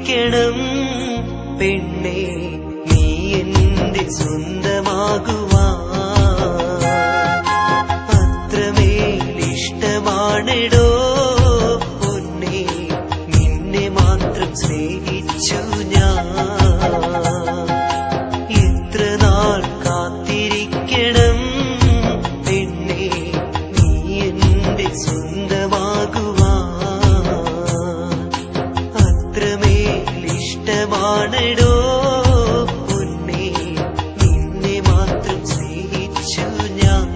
കാത്തിരിക്കണം പെണ്ണെ നീ എന്റെ സ്വന്തമാകുവാ അത്രമേൽ ഇഷ്ടമാണെടോ പൊന്നെ നിന്നെ മാത്രം സ്നേഹിച്ചു ഞാൻ എത്ര നാൾ കാത്തിരിക്കണം പെണ്ണെ നീ എന്റെ സ്വന്തമാകുവാ അത്രമേൽ ഇഷ്ടമാണെടോ പൊന്നെ നിന്നെ മാത്രം സ്നേഹിച്ചു ഞാൻ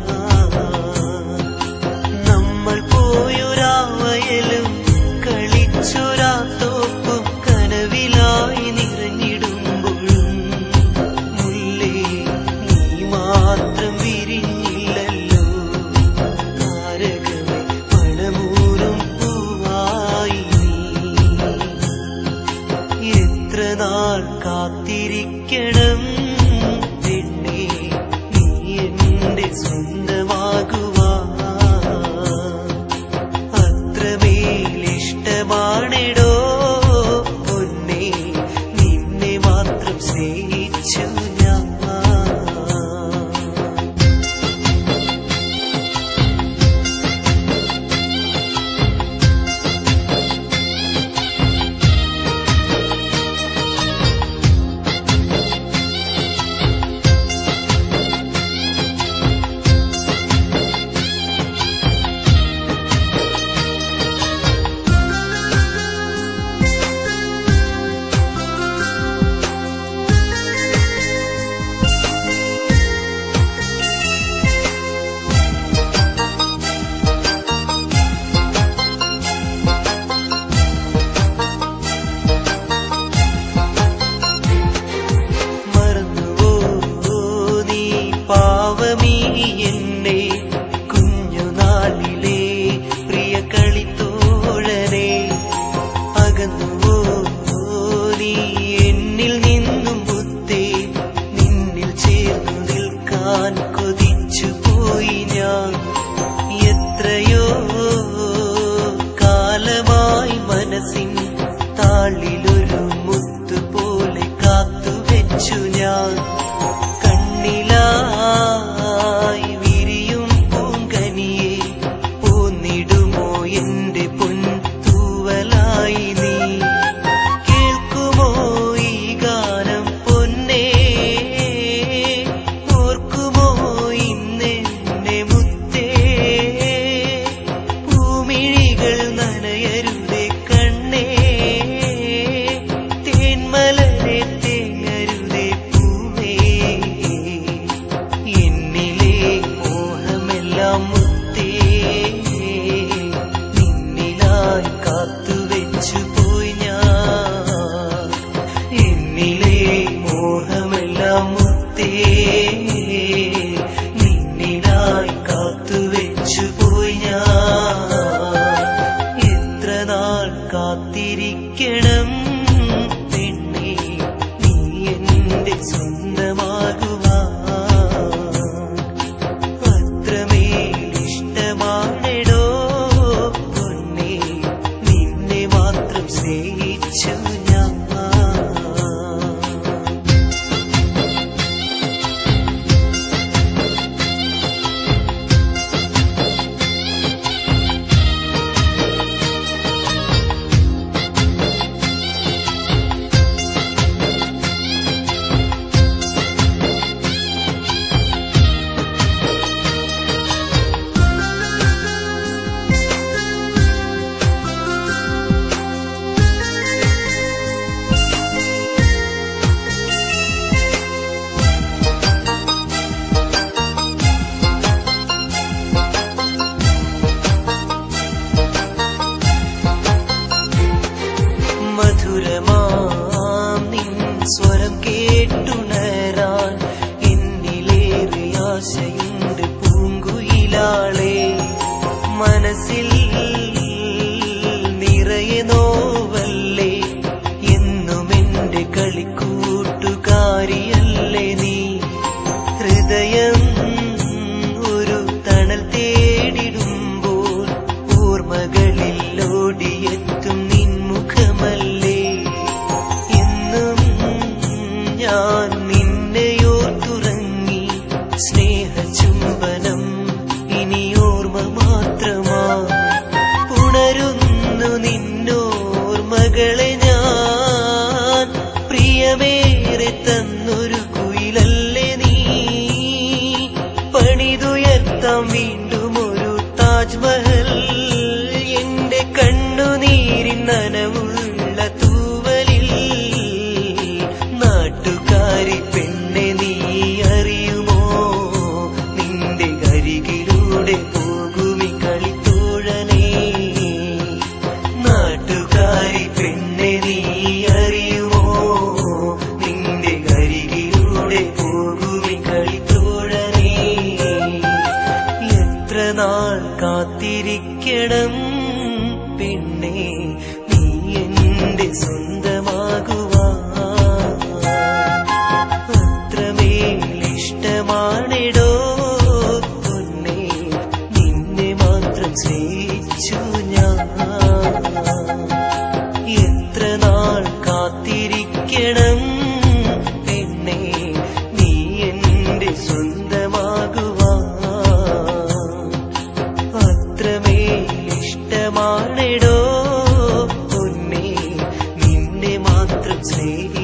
നമ്മൾ പോയൊരാവയലും കളിച്ചൊരാ തോപ്പും കനവിലായി നിറഞ്ഞിടുമ്പോഴും മുല്ലേ നീ മാത്രം വിരിഞ്ഞില്ലല്ലോ താരകമേ മണമൂറും പൂവായി നീ എത്ര നാൾ കാത്തിരിക്കണം പെണ്ണെ നീ എന്റെ സ്വന്തമാകുവാ അത്രമേൽ ഇഷ്ടമാണെടോ പൊന്നെ നിന്നെ മാത്രം സ്നേഹിച്ചു ഞാൻ മറന്നുവോ നീ പാവമീ എന്നെ കുഞ്ഞുനാളിലെ പ്രിയ കളിത്തോഴനെ അകന്നുവോ നീ എന്നിൽ നിന്നും ബുദ്ധേ നിന്നിൽ ചേർന്നു നിൽക്കാൻ കൊതിച്ചു പോയി ഞാൻ എത്രയോ കാലമായി മനസ്സിൻ താളിലൊരു മുത്തുപോലെ കാത്തുവെച്ചു ഞാൻ കണ്ണിലായി വിരിയും പൂങ്കനിയെ പോന്നിടുമോ എന്റെ പൊൻ തൂവലായി നീ കേൾക്കുമോ ഈ ഗാനം പൊന്നേ ഓർക്കുമോ ഇന്നെന്നെ മുത്തേ ഭൂമിഴികൾ നനയരുതേ കണ്ണേ തേന്മലരെ തേങ്ങരുതേ പൂവേ എന്നിലെ മോഹമെല്ലാം മുത്തേ നിന്നിലായി കാത്തുവെച്ചു പോയി ഞാൻ എന്നിലെ മോഹമെല്ലാം മുത്തേ നിന്നിലായി കാത്തുവെച്ചു പോയി ഞാൻ എത്ര നാൾ കാത്തിരിക്കണം പെണ്ണെ നീ എന്റെ സ്വന്തമാകുവാ അത്രമേൽ ഇഷ്ടമാണെടോ പൊന്നെ നിന്നെ മാത്രം സ്നേഹിച്ചു ഞാൻ മധുരമാം നിൻ സ്വരം കേട്ടുണരാൻ എന്നിലേറെ ആശയുണ്ട് പൂങ്കുയിലാളെ മനസ്സിൽ നിറയെ നോവല്ലേ എന്നും എന്റെ കളിക്കൂട്ടുകാരിയല്ലേ നീ ഹൃദയം ഒരു തണൽ തേടിടുമ്പോൾ ഓർമ്മകളിൽ ഓടിയെത്തും നിൻമുഖമല്ലേ പ്രിയമേറെ തന്നൊരു കുയിലല്ലേ നീ പണിതുയർത്താം വീണ്ടും ഒരു താജ്മഹൽ എന്റെ കണ്ണുനീരിൻ നനവുള്ള തൂവലിൽ നാട്ടുകാരി പെണ്ണെ നീ അറിയുമോ നിന്റെ അരികിലൂടെ പോകുമി കളിത്തോഴനേ നാട്ടുകാരി പെണ്ണെ നീ അറിയുമോ നിന്റെ അരികിലൂടെ പോകുമി കളിത്തോഴനേ എത്ര നാൾ കാത്തിരിക്കണം പെണ്ണെ നീ എന്റെ സ്വന്തമാകുവാ അത്രമേൽ ഇഷ്ടമാണിടോ പൊന്നെ നിന്നെ മാത്രം സ്നേഹിച്ചു ഞാൻ എത്ര നാൾ കാത്തിരിക്കണം പെണ്ണെ നീ എന്റെ സ്വന്തമാകുവാ അത്രമേൽ ഇഷ്ടമാണിടോ പൊന്നെ നിന്നെ മാത്രം സ്നേഹി